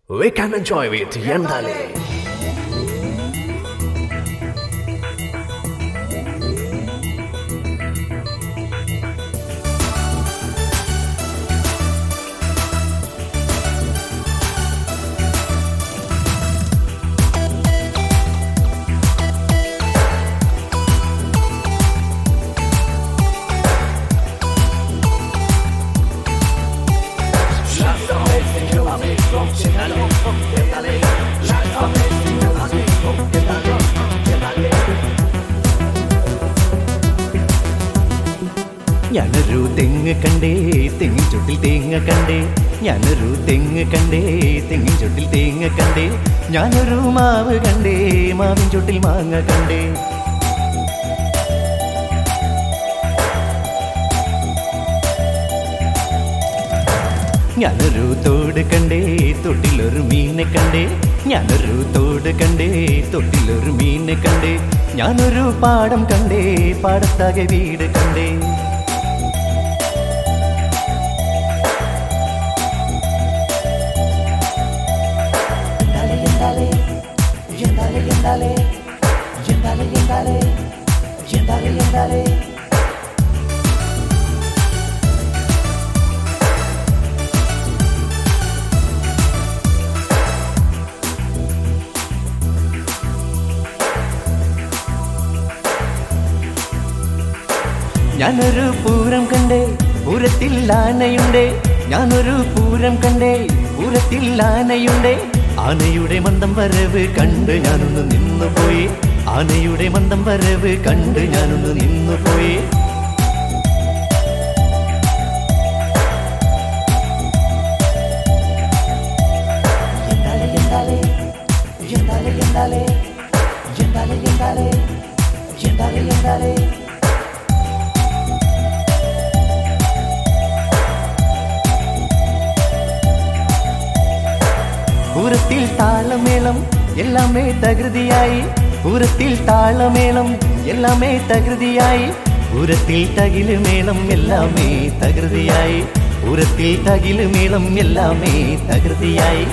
We can enjoy with Yandale. ഞാനൊരു തെങ്ങ് കണ്ടേ തെങ്ങിൻ ചുട്ടിൽ തേങ്ങ കണ്ടേ ഞാനൊരു തെങ്ങ് കണ്ടേ തെങ്ങിൻ ചുട്ടിൽ തേങ്ങ കണ്ടേ ഞാനൊരു മാവ് കണ്ടേ മാവിൻ ചുട്ടിൽ മാങ്ങ കണ്ടേ ഞാനൊരു തോട് കണ്ടേ തൊട്ടിലൊരു മീനെ കണ്ടേ ഞാനൊരു തോട് കണ്ടേ തൊട്ടിലൊരു മീനെ കണ്ടേ ഞാനൊരു പാടം കണ്ടേ പാടത്താകെ വീട് കണ്ടേ ഞാനൊരു പൂരം കണ്ടേ പൂരത്തിൽ ആനയുണ്ടേ ഞാനൊരു പൂരം കണ്ടേ പൂരത്തിൽ ആനയുണ്ടേ ആനയുടെ മന്ദം വരവ് കണ്ട് ഞാനൊന്ന് നിന്നുപോയി ആനയുടെ മന്ദം വരവ് കണ്ട് ഞാനൊന്ന് നിന്നുപോയി പൂരത്തിൽ താളമേളം എല്ലാമേ തകൃതിയായി പൂരത്തിൽ താളമേളം എല്ലാമേ തകൃതിയായി പൂരത്തിൽ തകില് മേളം എല്ലാമേ തകൃതിയായി പൂരത്തിൽ തകില് മേളം എല്ലാമേ തകൃതിയായി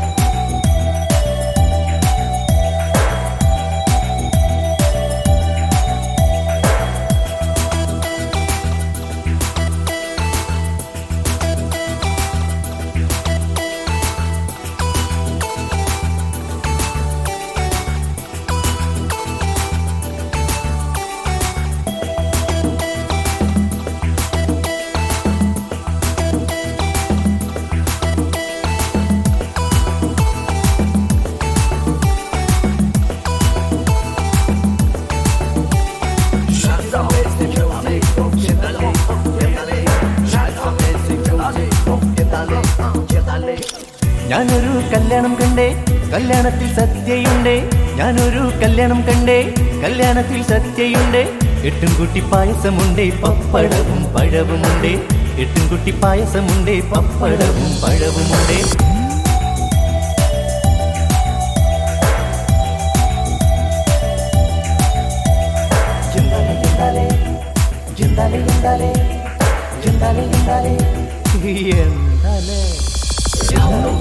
ഞാനൊരു കല്യാണം കണ്ടേ കല്യാണത്തിൽ സത്യയുണ്ടേ ഞാനൊരു കല്യാണം കണ്ടേ കല്യാണത്തിൽ സത്യയുണ്ടേ എട്ടും കുട്ടി പായസമുണ്ടേ പപ്പടവും പഴവുമുണ്ടേ എട്ടും കുട്ടി പായസമുണ്ടേ പപ്പടവും പഴവുമുണ്ടേ എന്താലേ